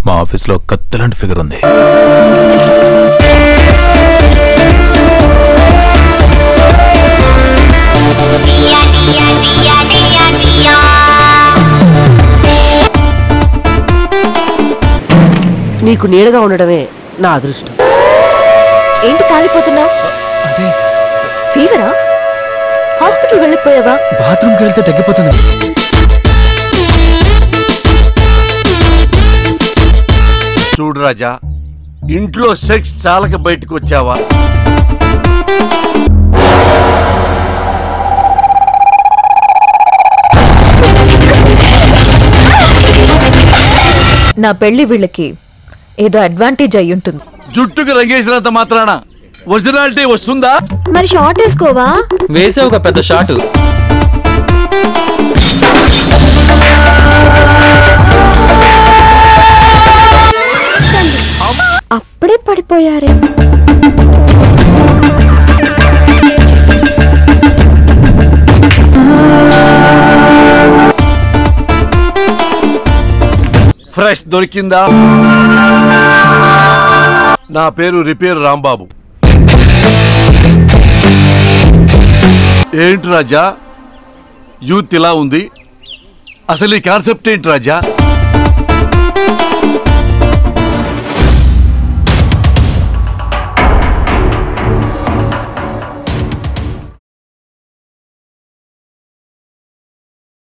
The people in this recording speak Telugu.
మా ఆఫీస్లో కత్తిలాంటి ఫిగర్ ఉంది నీకు నీడగా ఉండడమే నా అదృష్టం ఏంటి కాలిపోతున్నావు అంటే ఫీవరా హాస్పిటల్ వెళ్ళకపోయావా బాత్రూమ్కి వెళ్తే తగ్గిపోతుంది చూడు రాజా ఇంట్లో సెక్స్ చాలక బయటకు వచ్చావా నా పెళ్లి వీళ్ళకి ఏదో అడ్వాంటేజ్ అయి ఉంటుంది జుట్టుకు రంగేసినంత మాత్రాన ఒరిజినాలిటీ వస్తుందా మరి షార్ట్ వేసుకోవా వేసే ఒక పెద్ద షాట్ అప్పుడే పడిపోయారే ఫ్రెష్ దొరికిందా నా పేరు రిపేర్ రాంబాబు ఏంటి రాజా యూత్ ఇలా ఉంది అసలు ఈ కాన్సెప్ట్ ఏంటి రాజా